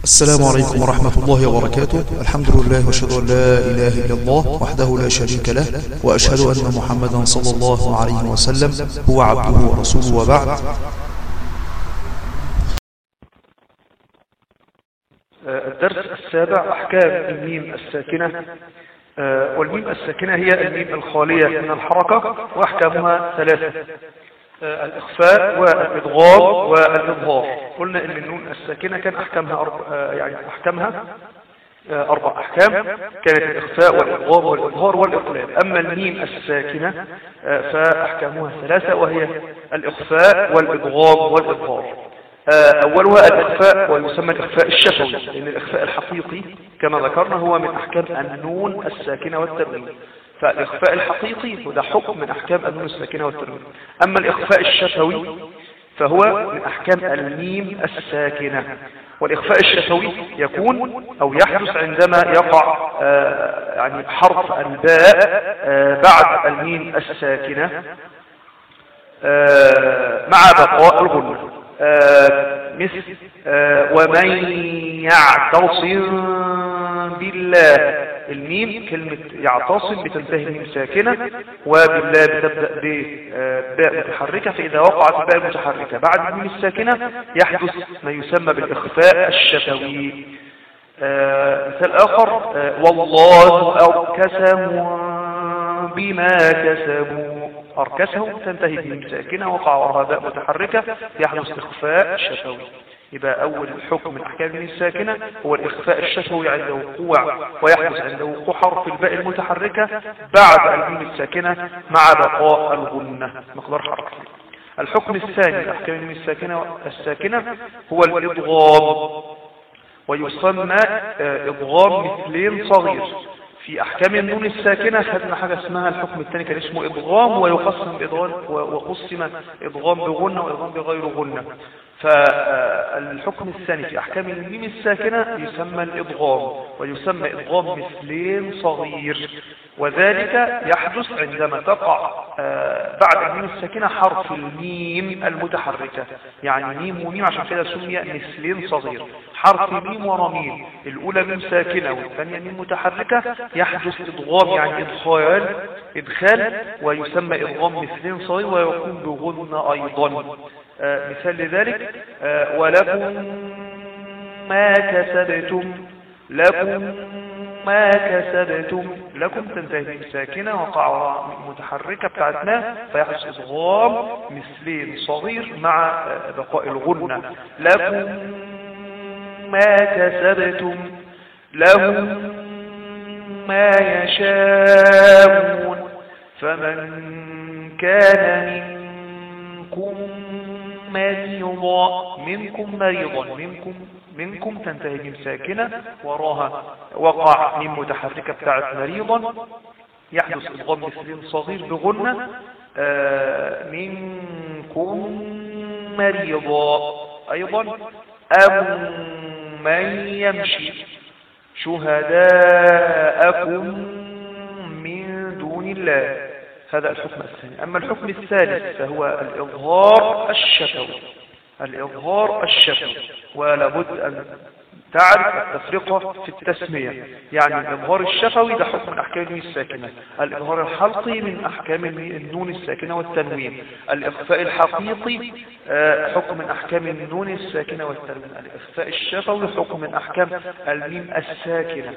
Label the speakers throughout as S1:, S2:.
S1: السلام عليكم ورحمة الله وبركاته الحمد لله واشهد أن لا إله إلا الله وحده لا شريك له وأشهد أن محمدا صلى الله عليه وسلم هو عبده ورسوله وبعد
S2: الدرس السابع أحكام الميم الساكنة آه، والميم الساكنة هي الميم الخالية من الحركة وأحكامها ثلاثة آه، الإخفاء والإضغام والإظهار قلنا إن النون الساكنة كان أحكامها أربع آه، يعني أحكامها آه، أربع أحكام كانت الإخفاء والإضغام والإظهار والإقلاب أما الميم الساكنة آه، فأحكامها ثلاثة وهي الإخفاء والإضغام والإظهار آه، أولها الإخفاء ويسمى الإخفاء الشفوي لأن الإخفاء الحقيقي كما ذكرنا هو من أحكام النون الساكنة والتنوين فالإخفاء الحقيقي وده حكم من أحكام النون الساكنة والتنوين أما الإخفاء الشفوي فهو من أحكام الميم الساكنة والإخفاء الشفوي يكون أو يحدث عندما يقع آه، يعني حرف الباء آه، بعد الميم الساكنة آه، مع بقاء الغنة آه، مثل آه، ومن يعتصم بالله الميم كلمة يعتصم بتنتهي من ساكنة وبالله بتبدأ بباء متحركة فإذا وقعت الباء المتحركة بعد الميم الساكنة يحدث ما يسمى بالإخفاء الشفوي آه، مثال آخر آه، والله أركسهم بما كسبوا أركسهم تنتهي بهم ساكنة وقع وراها باء متحركة يحدث إخفاء شفوي يبقى أول حكم من أحكام الساكنة هو الإخفاء الشفوي عند وقوع ويحدث عند وقوع حرف الباء المتحركة بعد الميم الساكنة مع بقاء الغنة مقدار حركة الحكم الثاني من أحكام الميم الساكنة الساكنة هو الإضغام ويسمى آه، إضغام مثلين صغير في أحكام النون الساكنة خدنا حاجة اسمها الحكم الثاني كان اسمه إضغام ويقسم بإضغام وقسم إضغام بغنة وإضغام بغير غنة فالحكم الثاني في أحكام الميم الساكنة يسمى الإضغام ويسمى إضغام مثلين صغير وذلك يحدث عندما تقع آه، بعد الميم الساكنة حرف الميم المتحركة يعني ميم وميم عشان كده سمي مثلين صغير حرف ميم ورميم الأولى ميم ساكنة والثانية ميم متحركة يحدث إضغام يعني إدخال إدخال ويسمى إضغام مثلين صغير ويكون بغنة أيضا آه، مثال لذلك آه، ولكم ما كسبتم لكم ما كسبتم لكم تنتهي ساكنة وقع وراء متحركة بتاعت ما فيحدث إضغام مثلين صغير مع آه، بقاء الغنة لكم ما كسبتم لهم ما يشاءون فمن كان منكم مريضا منكم مريضا منكم منكم تنتهي من ساكنة وراها وقع من متحركة بتاعت مريضا يحدث إضغام مثلين صغير بغنة آه، منكم مريضا أيضا أو من يمشي شهداءكم من دون الله هذا الحكم الثاني أما الحكم الثالث فهو الإظهار الشفوي الإظهار الشفوي ولا بد أن تعرف التفرقة في التسمية يعني الإظهار الشفوي ده حكم من أحكام النون الساكنة الإظهار الحلقي من أحكام النون الساكنة والتنوين الإخفاء الحقيقي آه، حكم من أحكام النون الساكنة والتنوين الإخفاء الشفوي حكم من أحكام الميم الساكنة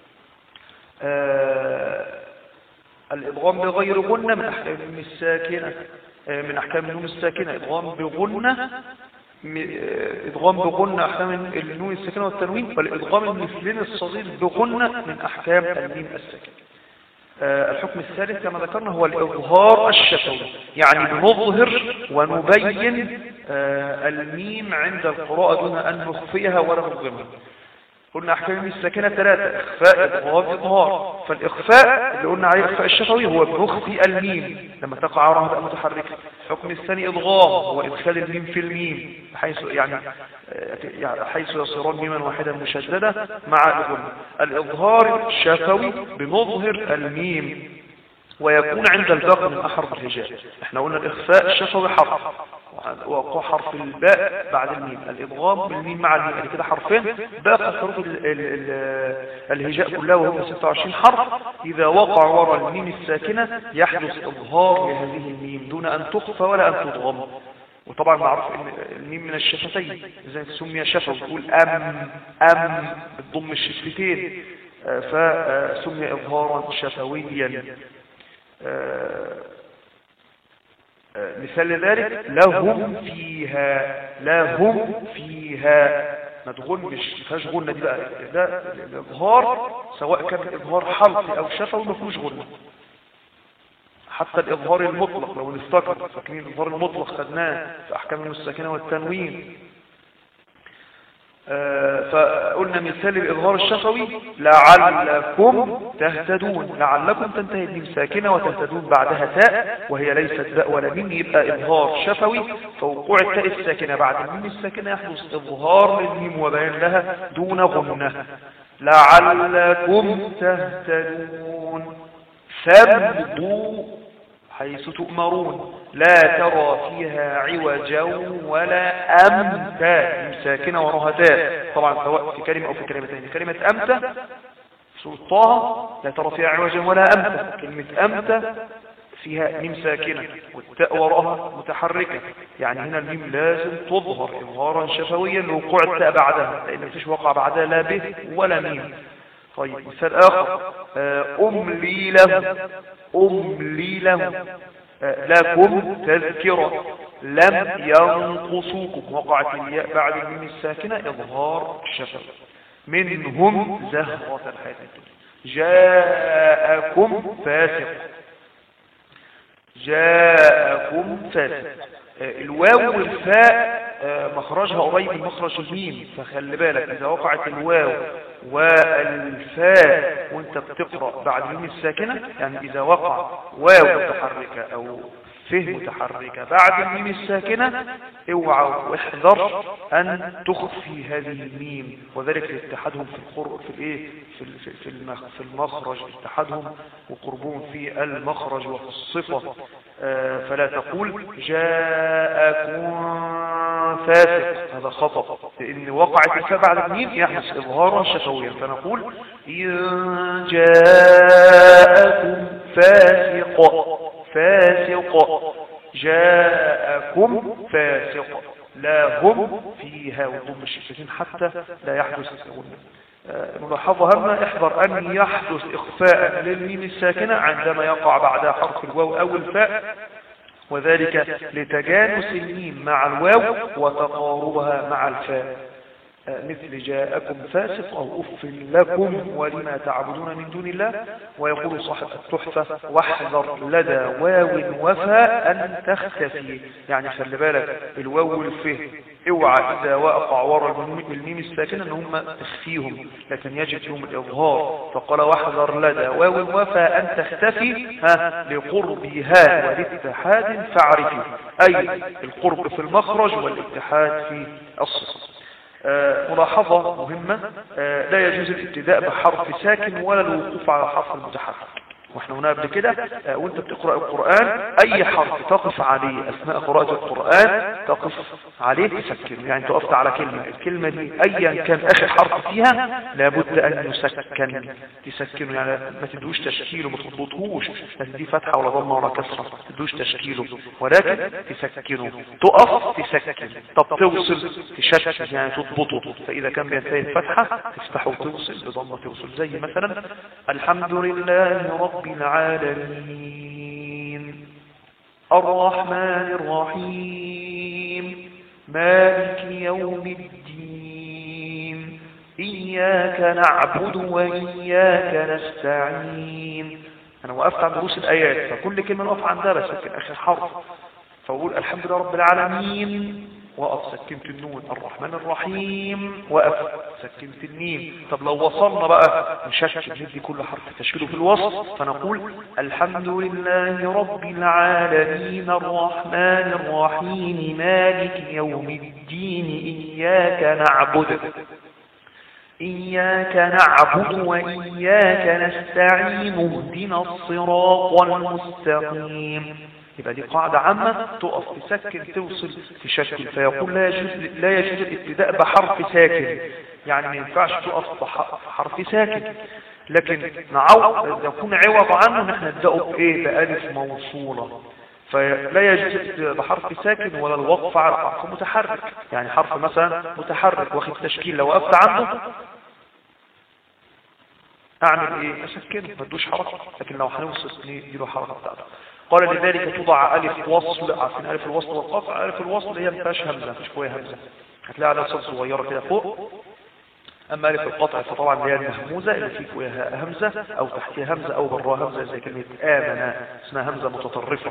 S2: آه، الإضغام بغير غنة من أحكام النون الساكنة آه، من أحكام النون الساكنة إضغام بغنة م- آه، إضغام بغنة أحكام النون الساكنة والتنوين والإضغام المثلين الصغير بغنة من أحكام الميم الساكنة آه، الحكم الثالث كما ذكرنا هو الإظهار الشفوي يعني بنظهر ونبين آه، الميم عند القراءة دون أن نخفيها ولا نظلمها قلنا أحكام الساكنة ثلاثة إخفاء إظهار إظهار فالإخفاء اللي قلنا عليه إخفاء الشفوي هو بنخفي الميم لما تقع رهبة متحركة الحكم الثاني إضغام هو إدخال الميم في الميم حيث يعني آه، يعني حيث يصيران ميما واحدا مشددة مع الغنى الإظهار الشفوي بنظهر الميم ويكون عند الباقي من أحرف الهجاء احنا قلنا الإخفاء الشفوي حرف وقع حرف الباء بعد الميم الإضغام بالميم مع الميم يعني كده حرفين باقي حروف ال- ال- ال- الهجاء كلها وهم 26 حرف إذا وقع وراء الميم الساكنة يحدث إظهار لهذه الميم دون أن تخفى ولا أن تضغم وطبعا معروف ان الميم من الشفتين اذا سمي شفوي تقول ام ام بتضم الشفتين آه، فسمي اظهارا شفويا آه، آه، مثال لذلك لهم فيها لهم فيها ما تغنش ما فيهاش غنه دي بقى ده الاظهار سواء كان اظهار حلقي او شفوي ما فيهوش غنه حتى الإظهار المطلق لو نفتكر فاكرين الإظهار المطلق خدناه في أحكام المستكنة والتنوين آه، فقلنا مثال الإظهار الشفوي لعلكم تهتدون لعلكم تنتهي الميم ساكنة وتهتدون بعدها تاء وهي ليست باء ولا ميم يبقى إظهار شفوي فوقوع التاء الساكنة بعد الميم الساكنة يحدث إظهار للميم وبيان لها دون غنة لعلكم تهتدون سبضوا حيث تؤمرون لا ترى فيها عوجا ولا أمتا ساكنة وراها تاء طبعا سواء في كلمة أو في كلمتين كلمة أمتا سورة طه لا ترى فيها عوجا ولا أمتا كلمة أمتا فيها ميم ساكنة والتاء وراءها متحركة يعني هنا الميم لازم تظهر إظهارا شفويا لوقوع التاء بعدها لأن مفيش وقع بعدها لا به ولا ميم طيب مثال آخر آه، أملي له أملي له آه، لكم تذكرة لم ينقصوكم وقعت الياء بعد الميم الساكنة إظهار الشفر منهم زهرة الحياة الدنيا جاءكم فاسق جاءكم فاسق آه، الواو والفاء آه، مخرجها قريب من مخرج الميم فخلي بالك إذا وقعت الواو والفاء وانت بتقرأ بعد الميم الساكنة يعني إذا وقع واو متحركة أو فه متحركة بعد الميم الساكنة اوعى واحذر أن تخفي هذه الميم وذلك لاتحادهم في القرب في الايه في ال- في- في المخ- في المخرج اتحادهم وقربهم في المخرج وفي الصفة آه، فلا تقول جاءكم فاسق هذا خطأ لأن وقعت الفاء بعد الميم يحدث إظهارا شفويا فنقول إن جاءكم فاسق فاسق جاءكم فاسق لا هم فيها وضم الشفتين حتى لا يحدث الغنى آه، ملاحظة هامة احذر أن يحدث إخفاء للميم الساكنة عندما يقع بعدها حرف الواو أو الفاء وذلك لتجانس الميم مع الواو وتقاربها مع الفاء آه، مثل جاءكم فاسق أو أف لكم ولما تعبدون من دون الله ويقول صاحب التحفة واحذر لدى واو وفاء أن تختفي يعني خلي بالك الواو والفه اوعى إذا وقع وراء الميم- الميم الساكنة ان هم تخفيهم لكن يجب فيهم الإظهار فقال واحذر لدى واو وفاء أن تختفي ها لقربها والاتحاد فاعرفي أي القرب في المخرج والاتحاد في الصفة آه، ملاحظة مهمة آه، لا يجوز الابتداء بحرف ساكن ولا الوقوف على الحرف المتحرك واحنا هنا قبل كده آه، وانت بتقرأ القرآن اي حرف تقف عليه اثناء قراءة القرآن تقف عليه تسكن يعني تقفت على كلمة الكلمة دي ايا كان اخر حرف فيها لابد ان يسكن تسكنه يعني ما تدوش تشكيله ما تضبطهوش لا تديه فتحة ولا ضمة ولا كسرة ما تدوش تشكيله ولكن تسكنه تقف تسكن طب توصل تشكل يعني تضبطه فاذا كان بينتهي الفتحة تفتحه وتوصل بضمة توصل زي مثلا الحمد لله رب العالمين الرحمن الرحيم مالك يوم الدين إياك نعبد وإياك نستعين أنا وقفت عند رؤوس الآيات فكل كلمة نقف عندها بس في آخر حرف فأقول الحمد لله رب العالمين وقف سكنت النون الرحمن الرحيم وقف سكنت الميم طب لو وصلنا بقى نشكل ندي كل حرف تشكيله في الوسط فنقول الحمد لله رب العالمين الرحمن الرحيم مالك يوم الدين إياك نعبد إياك نعبد وإياك نستعين اهدنا الصراط المستقيم يبقى دي قاعدة عامة تقف تسكن توصل تشكل فيقول لا يجوز لا يجوز الابتداء بحرف ساكن يعني ما ينفعش تقف بحرف ساكن لكن نعو يكون عوض عنه نحن نبدأه بإيه بألف موصولة فلا يجوز بحرف ساكن ولا الوقف على حرف متحرك يعني حرف مثلا متحرك واخد تشكيل لو وقفت عنده اعمل ايه اسكنه ما ادوش حركه لكن لو هنوصل نديله حركه بتاعته قال لذلك توضع الف وصل عارفين الف الوصل والقطع الف الوصل هي ما فيهاش همزه مفيش فيها همزه هتلاقي عليها صوت صغيره كده فوق اما الف القطع فطبعا هي المهموزه اللي فيه فيها همزه او تحتها همزه او براها همزه زي كلمه امن اسمها همزه متطرفه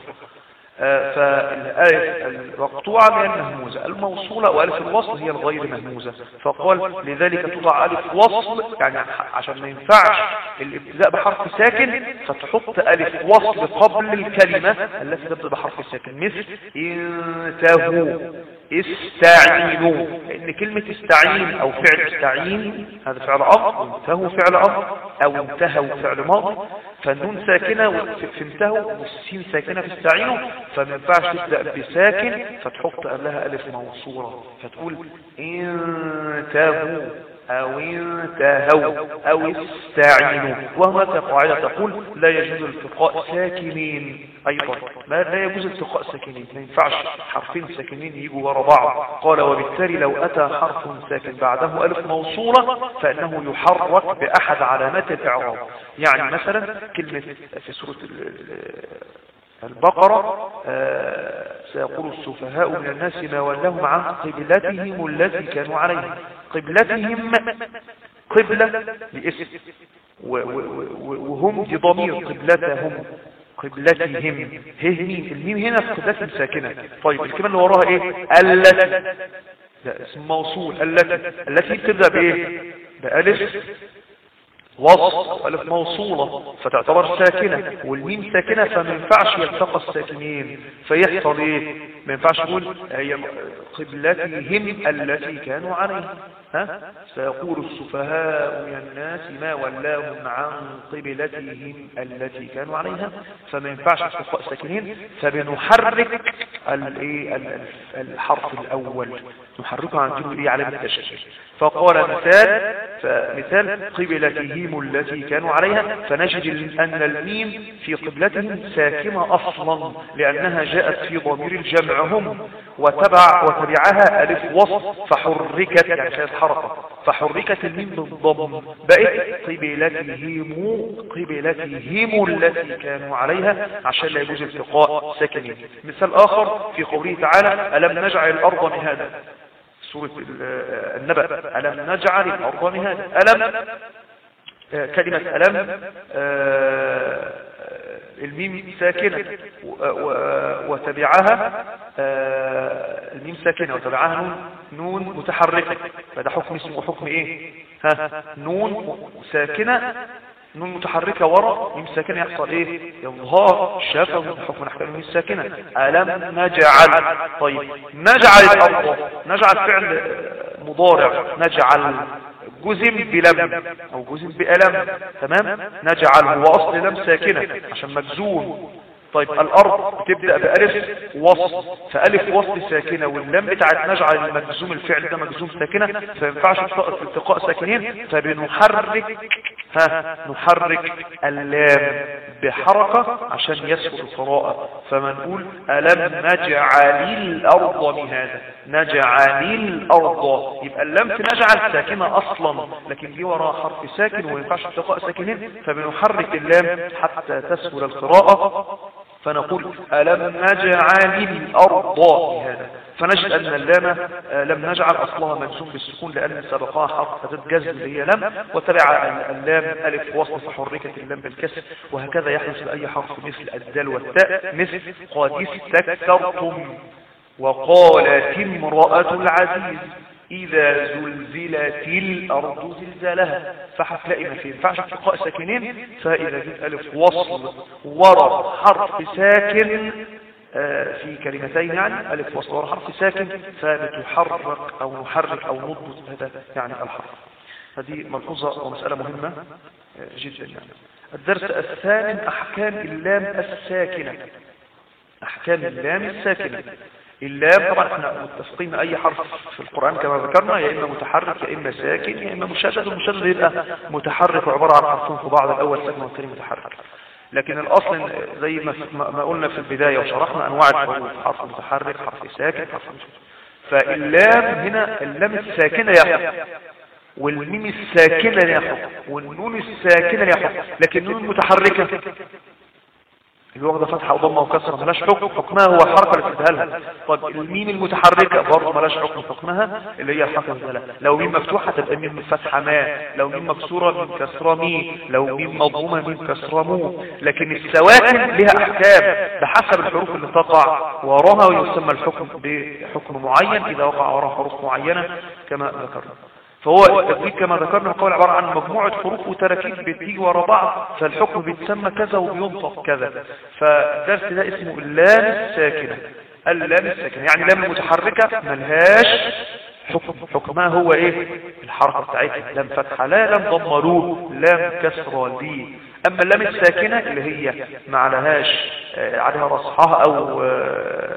S2: فالآية المقطوعة هي المهموزة الموصولة وألف الوصل هي الغير مهموزة فقال لذلك توضع ألف وصل يعني عشان ما ينفعش الابتداء بحرف ساكن فتحط ألف وصل قبل الكلمة التي تبدأ بحرف ساكن مثل انتهوا استعينوا لأن كلمة استعين أو فعل استعين هذا فعل أمر انتهوا فعل أمر أو انتهوا فعل ماضي فالنون ساكنة في انتهوا والسين ساكنة في استعينوا فما ينفعش تبدأ بساكن فتحط قبلها ألف موصولة فتقول انتهوا أو انتهوا أو استعينوا وهناك قاعدة تقول لا يجوز التقاء ساكنين أيضا ما لا يجوز التقاء ساكنين ما ينفعش حرفين ساكنين يجوا وراء بعض قال وبالتالي لو أتى حرف ساكن بعده ألف موصولة فإنه يحرك بأحد علامات الإعراب يعني مثلا كلمة في سورة البقرة آه سيقول السفهاء من الناس ما ولهم عن قبلتهم التي كانوا عليها قبلتهم قبلة باسم وهم دي ضمير قبلتهم قبلتهم هي مين الميم هنا في قبلتهم ساكنة طيب الكلمة اللي وراها ايه التي ده اسم موصول التي التي بتبدأ بايه بألف وصف ألف موصولة فتعتبر ساكنة والميم ساكنة فما ينفعش يلتقى الساكنين فيحصل ايه ما ينفعش نقول هي قبلتهم التي كانوا عليها ها سيقول السفهاء من الناس ما ولاهم عن قبلتهم التي كانوا عليها فما ينفعش التقاء الساكنين فبنحرك الايه الحرف الاول نحركه عن جنوب ايه علامه التشكيل فقال مثال فمثال قبلتهم التي كانوا عليها فنجد أن الميم في قبلتهم ساكنة أصلا لأنها جاءت في ضمير الجمع هم وتبع وتبعها ألف وصف فحركت يعني كانت حركة فحركت الميم بالضم بقت قبلتهم قبلتهم التي كانوا عليها عشان لا يجوز التقاء ساكنين مثال آخر في قوله تعالى ألم نجعل الأرض مهادا سورة النبأ ألم نجعل الأرض مهادا ألم كلمة ألم الميم ساكنة وتبعها الميم ساكنة وتبعها نون نون متحركة فده حكم اسمه حكم ايه ها نون ساكنة نون متحركة ورا ميم ساكنة يحصل ايه يظهر شافه حكم احكام الميم الساكنة ألم نجعل طيب نجعل الأرض نجعل فعل مضارع نجعل جزم بلم او جزم بألم تمام نجعل هو اصل لم ساكنة عشان مجزوم طيب الارض بتبدأ بألف وصل فألف وصل ساكنة واللم بتاعت نجعل المجزوم الفعل ده مجزوم ساكنة فينفعش التقاء ساكنين فبنحرك ها نحرك اللام بحركة عشان يسهل القراءة فما نقول ألم نجعل الأرض مهادا نجعل الأرض يبقى اللام في نجعل ساكنة أصلا لكن جه وراء حرف ساكن وما ينفعش التقاء ساكنين فبنحرك اللام حتى تسهل القراءة فنقول ألم نجعل الأرض مهادا فنجد أن اللام لم نجعل أصلها مجزوم بالسكون لأن سبقها حرف أداة جزم اللي هي لم وتبع اللام ألف وصل فحركت اللام بالكسر وهكذا يحدث لأي حرف مثل الدال والتاء مثل قد استكثرتم وقالت امرأة العزيز إذا زلزلت الأرض زلزالها فهتلاقي ما ينفعش التقاء ساكنين فإذا جيت ألف وصل ورا حرف ساكن في كلمتين يعني ألف وصل ورا حرف ساكن فبتحرك أو نحرك أو نضبط هذا يعني الحرف هذه ملحوظة ومسألة مهمة آه، جدا يعني الدرس الثامن أحكام اللام الساكنة أحكام اللام الساكنة اللام طبعا احنا متفقين أي حرف في القرآن كما ذكرنا يا إما متحرك يا إما ساكن يا إما مشدد المشدد يبقى متحرك وعبارة عن حرفين في بعض الأول ساكن والثاني متحرك لكن الأصل زي ما ما قلنا في البداية وشرحنا أنواع الحروف حرف متحرك حرف ساكن حرف مشدد فاللام هنا اللام الساكنة يحكم والميم الساكنة لها حكم والنون الساكنة لها حكم لكن النون المتحركة اللي واخده فتحه وضمه وكسره ملاش حكم حكمها هو الحركه اللي بتديها لها طب الميم المتحركه برضه ملاش حكم حكمها اللي هي الحركه اللي بتديها لو ميم مفتوحه تبقى ميم فتحه ما لو ميم مكسوره ميم كسره مي لو ميم مضمومه ميم كسره مو لكن السواكن لها احكام بحسب الحروف اللي تقع وراها ويسمى الحكم بحكم معين اذا وقع وراها حروف معينه كما ذكرنا فهو التجويد كما ذكرنا القول عبارة عن مجموعة حروف وتراكيب بتيجي ورا بعض فالحكم بيتسمى كذا وبينطق كذا فالدرس ده اسمه اللام الساكنة اللام الساكنة يعني لام المتحركة ملهاش حكم حكمها هو ايه الحركة بتاعتها لام فتحة لا لام ضمروه لام كسرة لي اما اللام الساكنة اللي هي ما عليهاش آه، عليها رصحها او آه،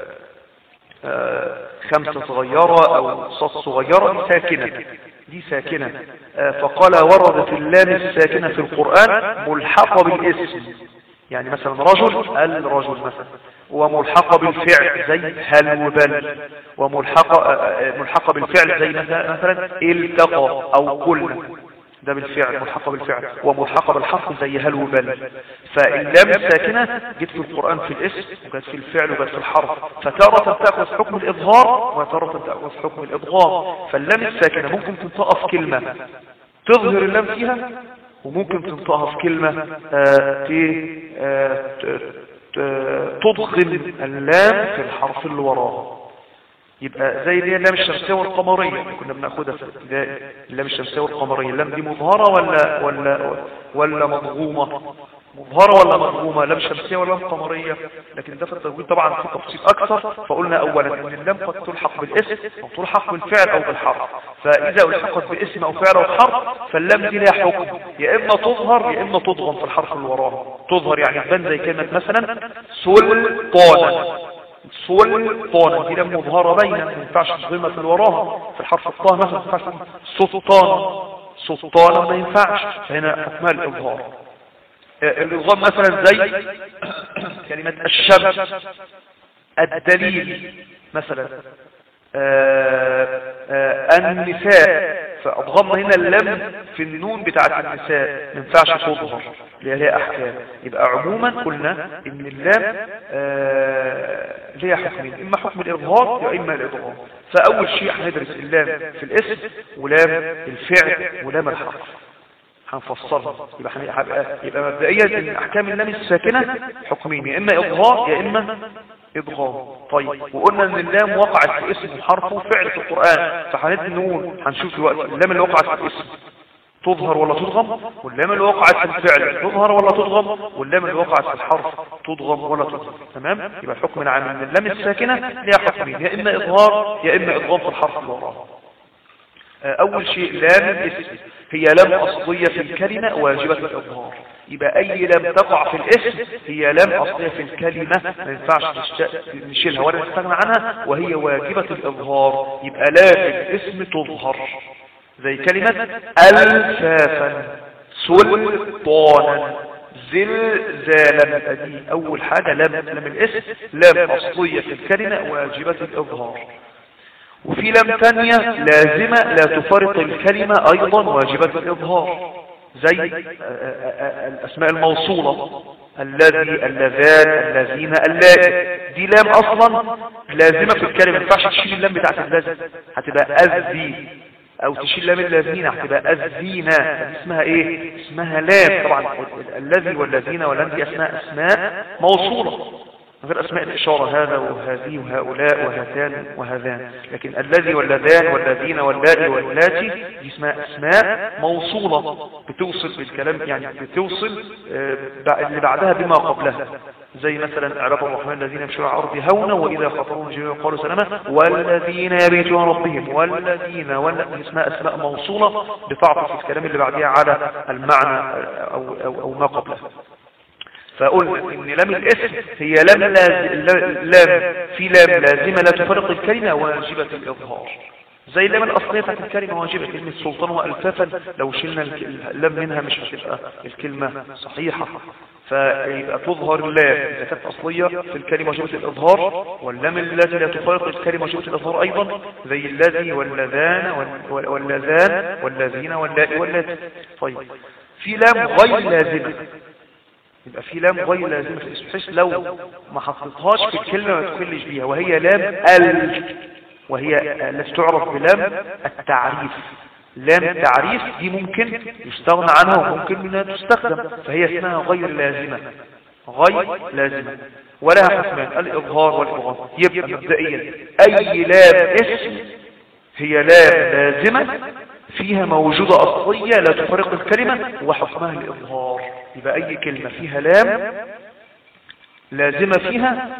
S2: آه، خمسة صغيرة او صوت صغيرة دي ساكنة دي ساكنة آه، فقال وردت اللام الساكنة في القرآن ملحقة بالاسم يعني مثلا رجل الرجل مثلا وملحقة بالفعل زي هل وبل وملحقة آه، آه، ملحقة بالفعل زي مثلا مثلا التقى او قلنا ده بالفعل ملحقة بالفعل وملحقة بالحرف زي هل وبل فاللام الساكنة جت في القرآن في الاسم وجت في الفعل وجت في الحرف فتارة تأخذ حكم الإظهار وتارة تأخذ حكم الإضغام فاللام الساكنة ممكن تنطقها في كلمة تظهر اللام فيها وممكن تنطقها في كلمة آه، ت- آه، ت- ت- تضغم اللام في الحرف اللي وراها يبقى زي اللي هي اللام الشمسية والقمرية اللي كنا بناخدها في الابتدائي اللام الشمسية والقمرية اللام دي مظهرة ولا ولا ولا مضغومة مظهرة ولا مضغومة لام شمسية ولا لام قمرية لكن ده في التجويد طبعا في تفصيل أكثر فقلنا أولا أن اللام قد تلحق بالاسم أو تلحق بالفعل أو بالحرف فإذا ألحقت باسم أو فعل أو حرف فاللام دي لها حكم يا إما تظهر يا إما تضغم في الحرف اللي وراها تظهر يعني تبان زي كلمة مثلا سلطانا سلطان دي لم مظهرة باينة ما ينفعش تظهمها في وراها في الحرف الطاء مثلا ما ينفعش سلطان سلطان ما ينفعش فهنا حكمها الإظهار آه، الإظهار مثلا زي كلمة الشمس الدليل مثلا آه، آه، النساء فأضغمنا هنا اللم في النون بتاعت النساء ما ينفعش تظهر اللي هي أحكام يبقى عموما قلنا إن اللام آه، ليها حكمين إما حكم الإظهار يا إما الإضغام فأول شيء هندرس اللام في الاسم ولام الفعل ولام الحرف هنفصلها يبقى هن- هيبقى يبقى مبدئيا ان احكام اللام الساكنه حكمين يا اما اظهار يا اما ادغام طيب وقلنا ان اللام وقعت في اسم وحرف وفعل في القران فهندي نقول هنشوف دلوقتي اللام اللي وقعت في الاسم تظهر ولا تضغم واللام اللي وقعت في الفعل تظهر ولا تضغم واللام اللي وقعت في الحرف تضغم ولا تضغم تمام يبقى الحكم العام ان اللام الساكنه ليها حكمين يا اما اظهار يا اما ادغام في الحرف اللي وراها أول شيء لام الاسم هي لام أصلية في الكلمة واجبة الإظهار يبقى أي لام تقع في الاسم هي لام أصلية في الكلمة ما ينفعش نشت- نشيلها ولا نستغنى عنها وهي واجبة الإظهار يبقى لام الاسم تظهر زي كلمة ألفافا سلطانا زلزالا يبقى دي أول حاجة لام لام الاسم لام أصلية في الكلمة واجبة الإظهار وفي لام تانية لازمة لا تفرق الكلمة أيضا واجبة الإظهار زي آه، آه، آه، الأسماء الموصولة الذي اللذان الذين اللائي دي لام أصلا لازمة في الكلمة ما ينفعش تشيل اللام بتاعت اللازم هتبقى أذي أو تشيل لام الذين هتبقى أذينا دي اسمها إيه؟ اسمها لام طبعا الذي والذين واللام دي أسماء أسماء موصولة من غير أسماء الإشارة هذا وهذه وهؤلاء وهاتان وهذان لكن الذي واللذان والذين واللائي واللاتي دي اسمها أسماء موصولة بتوصل بالكلام يعني بتوصل آه، اللي بعدها بما قبلها زي مثلا عباد الرحمن الذين يمشون على الأرض هونا وإذا خطروا جميعا قالوا سلاما والذين يبيتون ربهم والذين والذين اسمها أسماء موصولة بتعطف الكلام اللي بعدها على المعنى أو, أو, أو ما قبلها فقلنا ان لام الاسم هي لام لام في لام لازمة لا تفرق الكلمة واجبة الإظهار زي اللام الأصلية بتاعت الكلمة واجبة كلمة سلطان وألفافا لو شلنا اللام منها مش هتبقى الكلمة صحيحة فيبقى تظهر اللام إذا كانت أصلية في الكلمة واجبة الإظهار واللام التي لا تفرق الكلمة واجبة الإظهار أيضا زي الذي واللذان واللذان والذين واللائي واللاتي طيب في لام غير لازمة يبقى في لام غير لازمة في الاسم بحيث لو ما حطيتهاش في الكلمة ما تخلش بيها وهي لام ال وهي التي تعرف بلام التعريف لام التعريف دي ممكن يستغنى عنها وممكن منها تستخدم فهي اسمها غير لازمة غير لازمة ولها حكمان الإظهار والإظهار يبقى مبدئيا أي لام اسم هي لام لازمة فيها موجودة أصلية لا تفرق الكلمة وحكمها الإظهار يبقى أي كلمة فيها لام لازمة فيها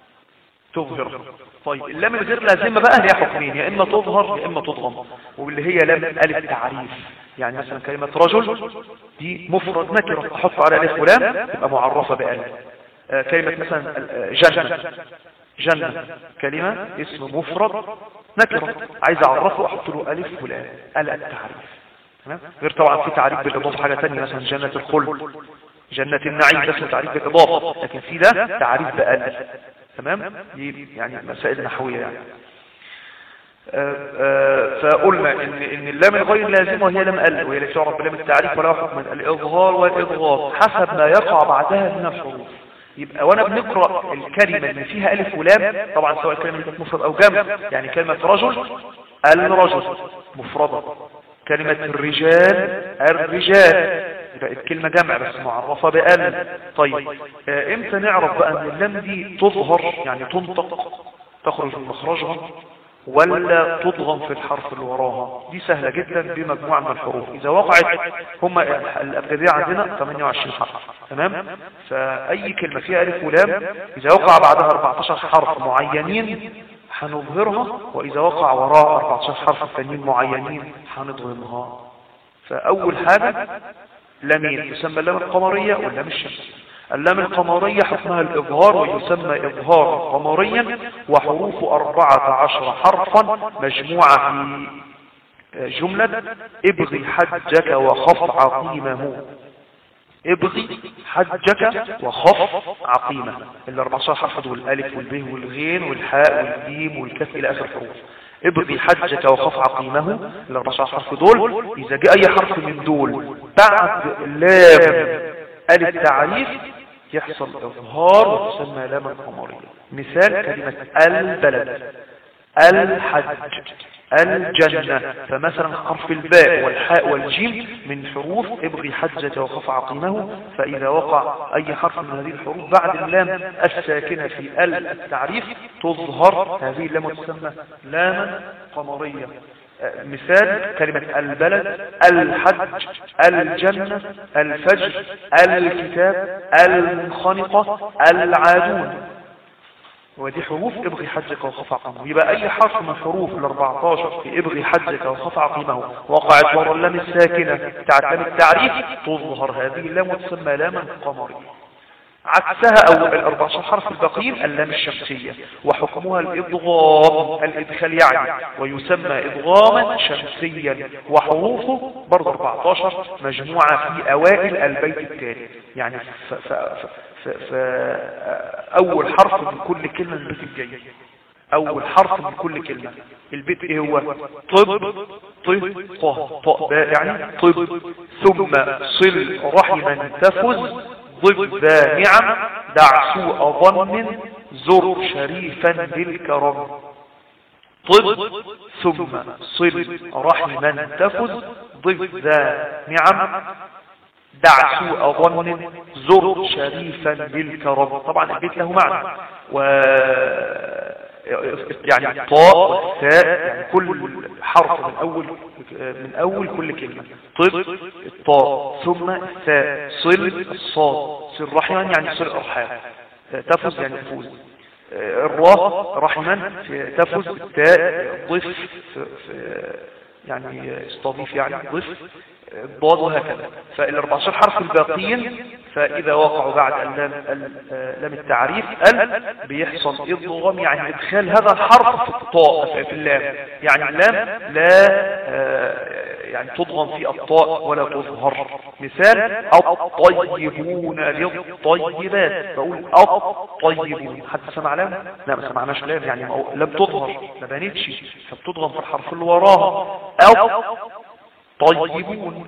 S2: تظهر طيب اللام الغير لازمة بقى ليها حكمين يا إما تظهر يا إما تضغم واللي هي لام ألف تعريف يعني مثلا كلمة رجل دي مفرد نكرة أحط على ألف ولام تبقى معرفة بألف آه كلمة مثلا جنة جنة كلمة اسم مفرد نكرة عايز أعرفه أحط له ألف ولام ألا التعريف غير طبعا في تعريف بالإضافة حاجة تانية مثلا جنة الخلد جنة النعيم ده اسمه تعريف بالإضافة لكن في ده تعريف بألف تمام دي يعني مسائل نحوية يعني آه، آه، فقلنا ان ان اللام الغير لازمه وهي لام ال وهي التي تعرف بلام التعريف ولا حكم الاظهار والاضغام حسب ما يقع بعدها من الحروف يبقى وانا بنقرا الكلمه اللي فيها الف ولام طبعا سواء الكلمه اللي كانت مفرد او جمع يعني كلمه رجل الرجل مفرده كلمه الرجال الرجال يبقى الكلمه جمع بس معرفه بال طيب آه، امتى نعرف بقى ان اللام دي تظهر يعني تنطق تخرج من مخرجها ولا تضغم في الحرف اللي وراها دي سهلة جدا بمجموعة من الحروف إذا وقعت هم الأبجدية عندنا 28 حرف تمام فأي كلمة فيها ألف ولام إذا وقع بعدها 14 حرف معينين هنظهرها وإذا وقع وراء 14 حرف ثانيين معينين هنضغمها فأول حاجة لمين يسمى اللام القمرية واللام الشمسية اللام القمرية حكمها الإظهار ويسمى إظهار قمريا وحروف أربعة عشر حرفا مجموعة في جملة ابغي حجك وخف عقيمه ابغي حجك وخف عقيمه ال 14 حرف دول الالف والب والغين والحاء والجيم والكاف الى اخر حروف ابغي حجك وخف عقيمه ال 14 حرف دول اذا جاء اي حرف من دول بعد لام الف تعريف يحصل إظهار وتسمى لاما قمرية مثال كلمة البلد الحج الجنة فمثلا حرف الباء والحاء والجيم من حروف ابغي حجة وخف عقيمه فإذا وقع أي حرف من هذه الحروف بعد اللام الساكنة في ال التعريف تظهر هذه اللام تسمى لاما قمرية مثال كلمة البلد الحج الجنة الفجر الكتاب المنخنقة العادون ودي حروف ابغي حجك وخف عقيمه يبقى اي حرف من حروف ال 14 في ابغي حجك وخف عقيمه وقعت ورا اللام الساكنه بتاعت لام التعريف تظهر هذه اللام وتسمى لاما قمريه عكسها أو ال 14 حرف الباقيين اللام الشمسية وحكمها الإضغام الإدخال يعني ويسمى إضغاما شمسيا وحروفه برضه 14 مجموعة في أوائل البيت التالي يعني ف ف ف ف أول حرف من كل كلمة من البيت الجاي أول حرف من كل كلمة البيت إيه هو طب طب طه طاء يعني طب ثم صل رحما تفز ضد ذا نعم دع سوء ظن زر شريفا بالكرم طب ثم صل رحما تفز ضد ذا نعم دع سوء ظن زر شريفا بالكرم طبعا البيت له معنى و يعني الطاء والثاء يعني كل حرف من أول من أول كل كلمة طب الطاء ثم الثاء صل الصاد صل رحما يعني صل أرحام تفز يعني تفوز الراء رحما تفز التاء ضف يعني استضيف يعني ضف الضاد وهكذا فال 14 حرف الباقيين فإذا وقعوا بعد اللام لام التعريف ال بيحصل إضغام يعني إدخال هذا الحرف في الطاء في اللام يعني اللام لا يعني تضغم في الطاء ولا تظهر مثال الطيبون للطيبات بقول الطيبون حد سمع لام؟ لا ما سمعناش لام يعني لم تظهر ما بانتش فبتضغم في الحرف اللي وراها أو طيبون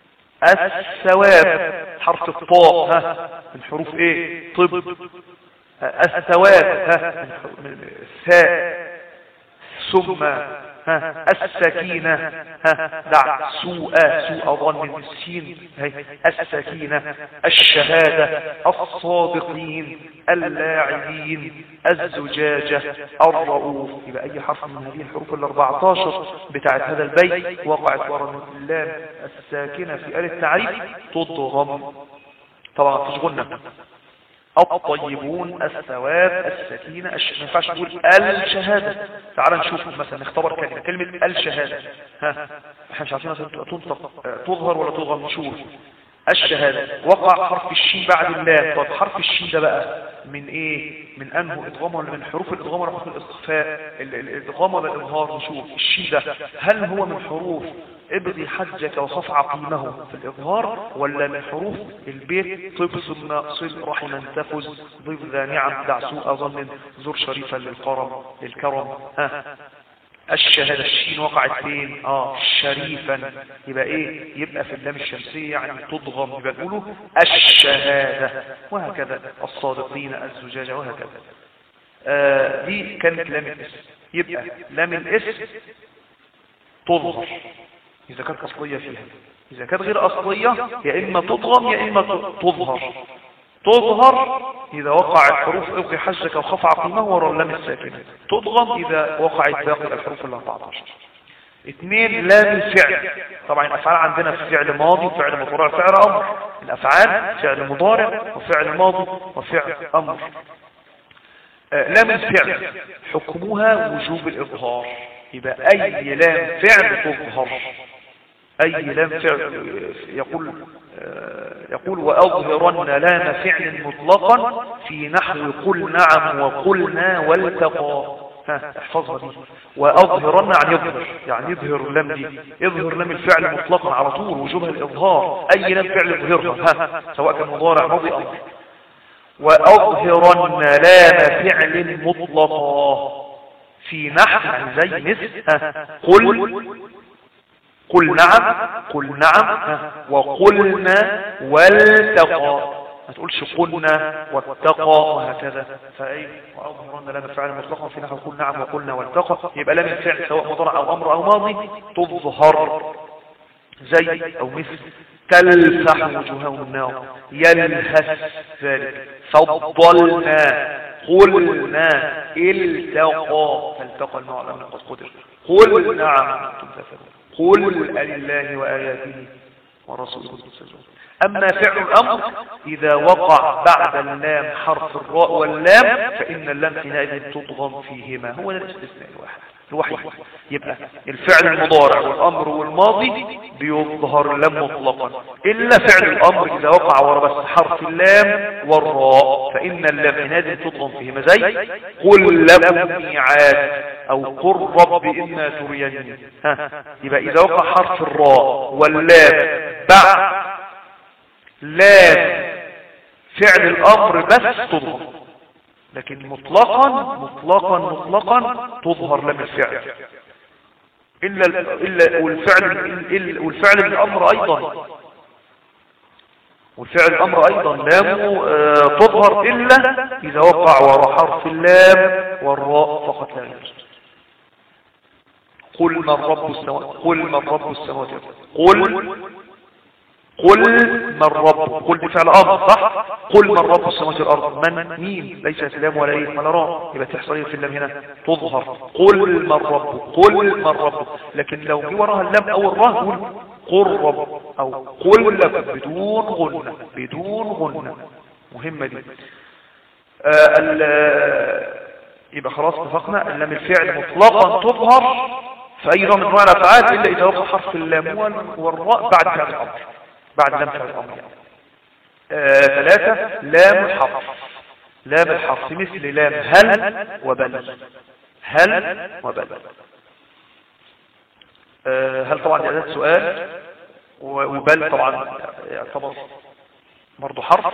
S2: الثواب حرف الطاء ها من حروف ايه طب الثواب ها من الثاء ثم ها السكينة ها دع سوء سوء ظن السين هي السكينة الشهادة الصادقين اللاعبين الزجاجة الرؤوف يبقى أي حرف من هذه الحروف ال 14 بتاعت هذا البيت وقعت ورا اللام الساكنة في آل التعريف تضغم طبعا تشغلنا الطيبون الثواب السكينة الش... ما ينفعش نقول الشهادة تعال نشوف مثلا نختبر كلمة كلمة الشهادة ها احنا مش عارفين تنطق تظهر ولا تظهر نشوف الشهادة وقع حرف الشين بعد اللام طب حرف الشين ده بقى من ايه من انه ادغام ولا من حروف الادغام ولا حروف الاستخفاء الادغام ولا الابهار نشوف الشين ده هل هو من حروف ابغي حجك وخف عقيمه في الإظهار ولا من حروف البيت طب ثم صل رحما تفز ضيف ذا نعم دع سوء ظن زر شريفا للكرم للكرم ها الشهادة الشين وقعت فين اه شريفا يبقى ايه يبقى في اللام الشمسية يعني تضغم يبقى نقوله الشهادة وهكذا الصادقين الزجاجة وهكذا آه دي كانت لام الاسم يبقى لام الاسم تظهر إذا كانت أصلية فيها إذا كانت غير أصلية يا إما تضغم يا إما تظهر تظهر إذا وقعت حروف إبقي حجك أو خف عقيمه ورا اللام الساكنة تضغم إذا وقعت باقي الحروف ال 14 اثنين لام الفعل طبعا الأفعال عندنا في فعل ماضي وفعل مضارع وفعل أمر الأفعال فعل مضارع وفعل ماضي وفعل أمر آه لام الفعل حكمها وجوب الإظهار يبقى أي لام فعل تظهر أي لام فعل يقول يقول وأظهرن لام فعل مطلقا في نحو قل نعم وقلنا والتقى احفظها دي وأظهرن عن يظهر يعني يظهر اللام دي يظهر لام الفعل مطلقا على طول وجوبها الإظهار أي لام فعل يظهرها سواء كان مضارع ماضي أمر وأظهرن لام فعل مطلقا في نحو يعني زي مثل قل قل نعم قل نعم وقلنا والتقى ما تقولش قلنا واتقى وهكذا فأي وأظهرن لنا فعل مطلقا في نحو قل نعم وقلنا والتقى يبقى لم الفعل سواء مضارع أو أمر أو ماضي تظهر زي أو مثل تلفح وجوههم النار يلهث ذلك فضلنا قلنا التقى فالتقى الماء لم قد قدر قل نعم قل لله وآياته ورسوله تسجون أما فعل الأمر إذا وقع بعد اللام حرف الراء واللام فإن اللام حينئذ تضغم فيهما هو الاستثناء الواحد الوحيد يبقى الفعل المضارع والأمر والماضي بيظهر اللام مطلقا إلا فعل الأمر إذا وقع ورا بس حرف اللام والراء فإن اللام حينئذ تضغم فيهما زي قل لكم ميعاد أو قل رب إما تريني ها يبقى إذا وقع حرف الراء واللام بعد لام فعل الأمر بس تظهر لكن مطلقا مطلقا مطلقا تظهر لام الفعل إلا, إلا والفعل, إلا والفعل الأمر أيضا والفعل الأمر أيضا لامه آه تظهر إلا إذا وقع وراء حرف اللام والراء فقط لا يجوز قل من رب السماوات قل من رب السماوات قل قل من رب قل دي فعل امر صح قل من رب السماوات والارض من مين ليس اسلام ولا ايه ولا راء يبقى تحصل ايه في اللام هنا تظهر قل من رب قل من رب لكن لو جه وراها اللام او الراء قول قل رب او قل لكم بدون غنة بدون غنة مهمة دي آه ال- يبقى خلاص اتفقنا اللام الفعل مطلقا تظهر في اي نوع من انواع الافعال الا اذا وقع حرف اللام وال- والراء بعد فعل الامر بعد لام فعل الامر يعني. آه ثلاثة لام الحرف لام الحرف مثل لام هل وبل هل وبل آه هل طبعا دي أداة سؤال و- وبل طبعا يعتبر برضه حرف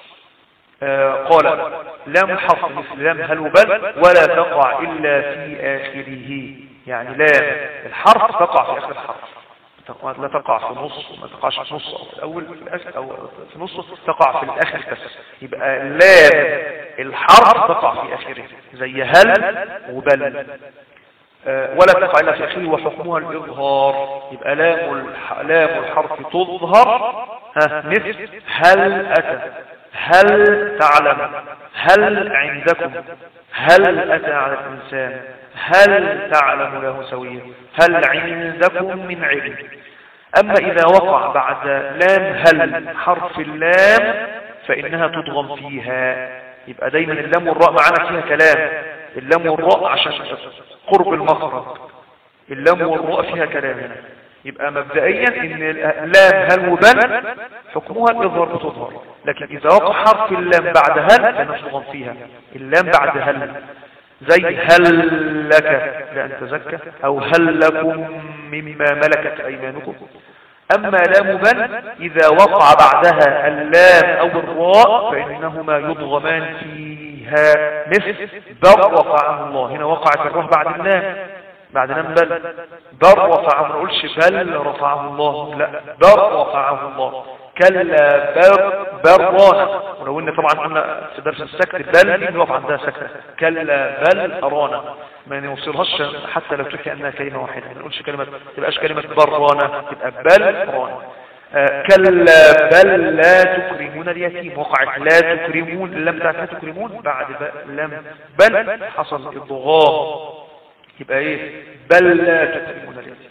S2: آه قال لام الحرف مثل لام هل وبل ولا تقع إلا في آخره يعني لام الحرف تقع في آخر الحرف تقع- لا تقع في النص وما تقعش في النص أو في الأول في الآخر أو في النص تقع في الآخر بس يبقى لام الحرف تقع في آخره زي هل وبل آه، ولا تقع إلا في آخره وحكمها الإظهار يبقى لام الح... لام الحرف تظهر ها مثل هل أتى هل تعلم هل عندكم هل أتى على الإنسان هل تعلم له سويا هل عندكم من علم أما إذا وقع بعد لام هل حرف اللام فإنها تضغم فيها يبقى دايما اللام والراء معانا فيها كلام اللام والراء عشان قرب المخرج اللام والراء فيها كلام هنا يبقى مبدئيا ان اللام هل وبل حكمها الاظهار بتظهر لكن اذا وقع حرف اللام بعد هل فنفضغم فيها اللام بعد هل زي هل لك لأن تزكى أو هل لكم مما ملكت أيمانكم أما لام بل إذا وقع بعدها اللام أو الراء فإنهما يضغمان فيها مثل بل رفعه الله هنا وقعت الراء بعد اللام بعد لام بل بل رفعه ما نقولش بل رفعه الله لا بل رفعه الله كلا بر برانا ولو قلنا طبعا قلنا في درس السكت بل دي بنقف عندها سكتة كلا بل أرانا ما نوصلهاش حتى لو تحكي أنها كلمة واحدة ما نقولش كلمة تبقاش كلمة برانا تبقى بل أرانا آه كلا بل لا تكرمون اليتيم وقعت لا تكرمون اللام بتاعت لا تكرمون بعد لام بل حصل الضغام يبقى ايه بل لا تكرمون اليتيم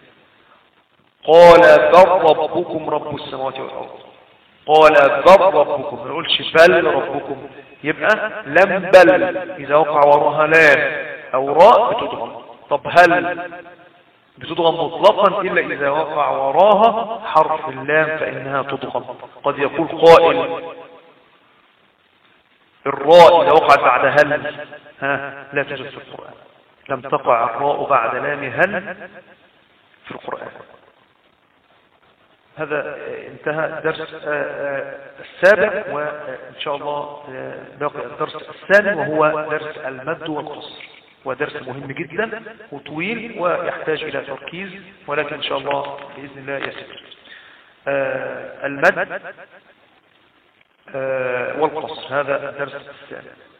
S2: قال بل ربكم رب السماوات والأرض قال بل ربكم ما نقولش بل ربكم يبقى لم بل إذا وقع وراها لام أو راء بتضغم طب هل بتضغم مطلقا إلا إذا وقع وراها حرف اللام فإنها تضغم قد يقول قائل الراء إذا وقعت بعد هل ها لا توجد في القرآن لم تقع الراء بعد لام هل في القرآن هذا انتهى درس السابع وإن شاء الله باقي الدرس الثاني وهو درس المد والقصر ودرس مهم جدا وطويل ويحتاج إلى تركيز ولكن إن شاء الله بإذن الله يسير المد والقصر هذا الدرس الثاني